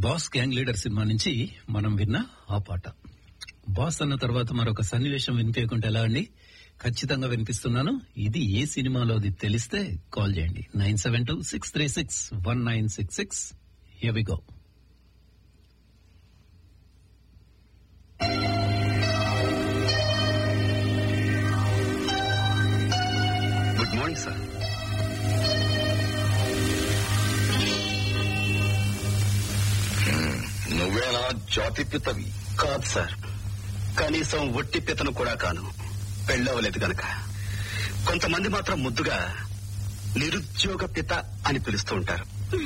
Boss gang leader cinema నుంచి మనం విన్న ఆ పాట బాస్ అన్న తర్వాత మరొక సన్నివేశం వినిపించకుంటే ఎలా అండి ఖచ్చితంగా వినిపిస్తున్నాను ఇది ఏ సినిమాలోది తెలిస్తే కాల్ చేయండి nine seven two six three six one nine six six we go good morning sir నువ్వేనా జాతి పితవి కాదు సార్ కనీసం ఒట్టి పితను కూడా కాను పెళ్ళవలేదు గనక కొంతమంది మాత్రం ముద్దుగా నిరుద్యోగ పిత అని పిలుస్తూ ఉంటారు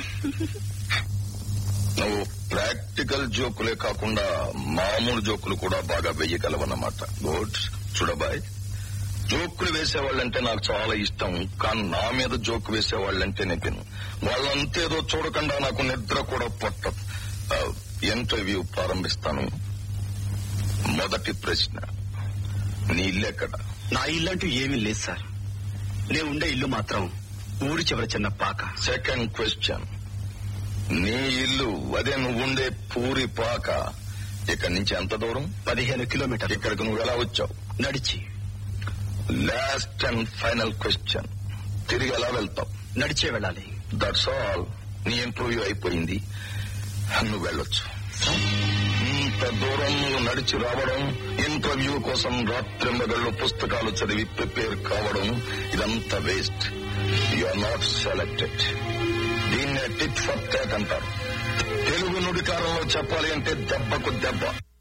నువ్వు ప్రాక్టికల్ జోకులే కాకుండా మామూలు జోకులు కూడా బాగా వెయ్యగలవన్నమాట గుడ్ చూడబాయ్ జోకులు వేసేవాళ్ళంటే నాకు చాలా ఇష్టం కానీ నా మీద జోకు వేసేవాళ్ళంటే నేను వాళ్ళంతేదో చూడకుండా నాకు నిద్ర కూడా పట్టదు ఆ, ఇంటర్వ్యూ ప్రారంభిస్తాను మొదటి ప్రశ్న నీ ఇల్లెక్కడ నా ఇల్లంటూ ఏమీ లేదు సార్ నేను ఉండే ఇల్లు మాత్రం ఊరి చివర చిన్న పాక సెకండ్ క్వశ్చన్ నీ ఇల్లు అదే నువ్వు ఉండే పూరి పాక ఇక్కడి నుంచి ఎంత దూరం పదిహేను కిలోమీటర్లు ఇక్కడికి నువ్వు ఎలా వచ్చావు నడిచి లాస్ట్ అండ్ ఫైనల్ క్వశ్చన్ తిరిగి ఎలా వెళ్తావు నడిచే వెళ్ళాలి దట్స్ ఆల్ నీ ఇంటర్వ్యూ అయిపోయింది నువ్వు వెళ్ళొచ్చు ఇంత దూరం నువ్వు నడిచి రావడం ఇంటర్వ్యూ కోసం రాత్రింబగళ్ళు పుస్తకాలు చదివి ప్రిపేర్ కావడం ఇదంతా waste you are not selected దీన్నే టిట్ ఫర్ ట్యాక్ అంటారు తెలుగు నుడికారంలో చెప్పాలి అంటే దెబ్బకు దెబ్బ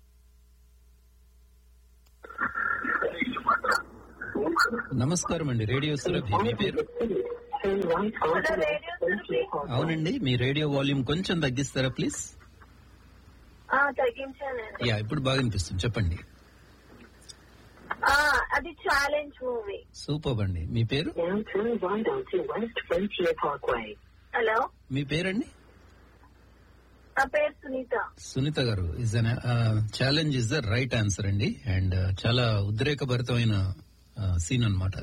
నమస్కారం అండి రేడియో సురభి మీ పేరు అవునండి మీ రేడియో వాల్యూమ్ కొంచెం తగ్గిస్తారా ప్లీజ్ ఆ, తగ్గించానండి యా ఇప్పుడు బాగా అనిపిస్తుంది చెప్పండి ఆ, అది ఛాలెంజ్ మూవీ సూపర్ అండి మీ పేరు Now turn right onto West Frontier Parkway. Hello మీ పేరండి నా పేరు Sunitha Sunitha garu is an challenge is the right answer అండి అండ్ చాలా ఉద్రేకభరితమైన సీన్ అన్నమాట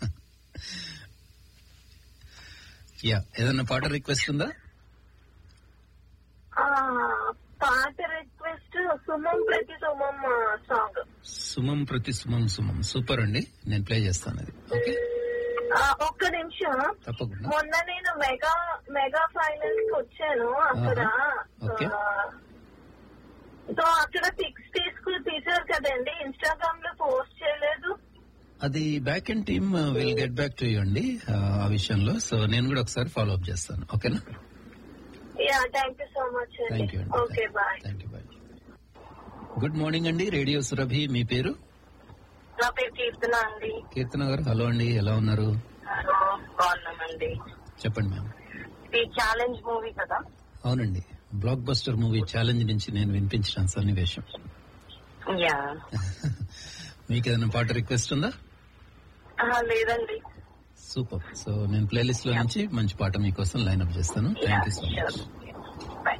యా ఏదన్నా పాట రిక్వెస్ట్ ఉందా ఆ, పాట రిక్వెస్ట్ సుమం ప్రతి సుమం సాంగ్ సుమం ప్రతి సుమం సుమం సూపర్ అండి నేను ప్లే చేస్తాను అది ఓకే ఒక్క నిమిషం తప్పకుండా మొన్న నేను మెగా మెగా ఫైనల్స్ కి వచ్చాను అక్కడ ఆహా. ఓకే. సో అక్కడ పిక్స్ తీసుకుని తీసారు కదండి ఇన్స్టాగ్రామ్ లో పోస్ట్ చేయలేదు అది back and team will get back to you అండి ఆ, ఆ విషయంలో సో నేను కూడా ఒకసారి ఫాలో అప్ చేస్తాను ఓకేనా yeah thank you so much thank you అండి okay bye thank you bye good morning అండి రేడియో సురభి మీ పేరు నా పేరు కీర్తన అండి కీర్తన గారు హలో అండి ఎలా ఉన్నారు బాగున్నామండి చెప్పండి మ్యామ్ ఇది ఛాలెంజ్ మూవీ కదా అవునండి బ్లాక్ బస్టర్ మూవీ ఛాలెంజ్ నుంచి నేను వినిపించిన సన్నివేశం యా మీకు ఏదైనా పాట రిక్వెస్ట్ ఉందా లేదండి సూపర్ సో నేను ప్లేలిస్ట్ లో నుంచి మంచి పాట మీకోసం లైన్ అప్ చేస్తాను thank you so much bye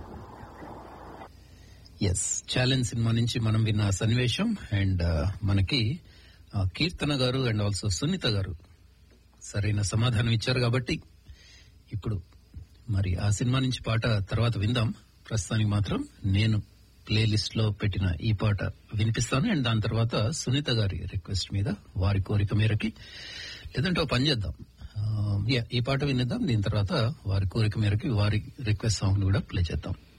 yes challenge cinema నుంచి మనం విన్న ఆ సన్నివేశం అండ్ మనకి ఆ, కీర్తన గారు అండ్ ఆల్సో సునీత గారు సరైన సమాధానం ఇచ్చారు కాబట్టి ఇప్పుడు మరి ఆ సినిమా నుంచి పాట తర్వాత విందాం ప్రస్తుతానికి మాత్రం నేను ప్లేలిస్ట్ లో పెట్టిన ఈ పాట వినిపిస్తాను అండ్ దాని తర్వాత సునీత గారి రిక్వెస్ట్ మీద వారి కోరిక మేరకి లేదంటే ఓ పని చేద్దాం ఆ, yeah, ఈ పాట వినిద్దాం దీని తర్వాత వారి కోరిక మేరకి వారి రిక్వెస్ట్ సాంగ్ కూడా ప్లే చేద్దాం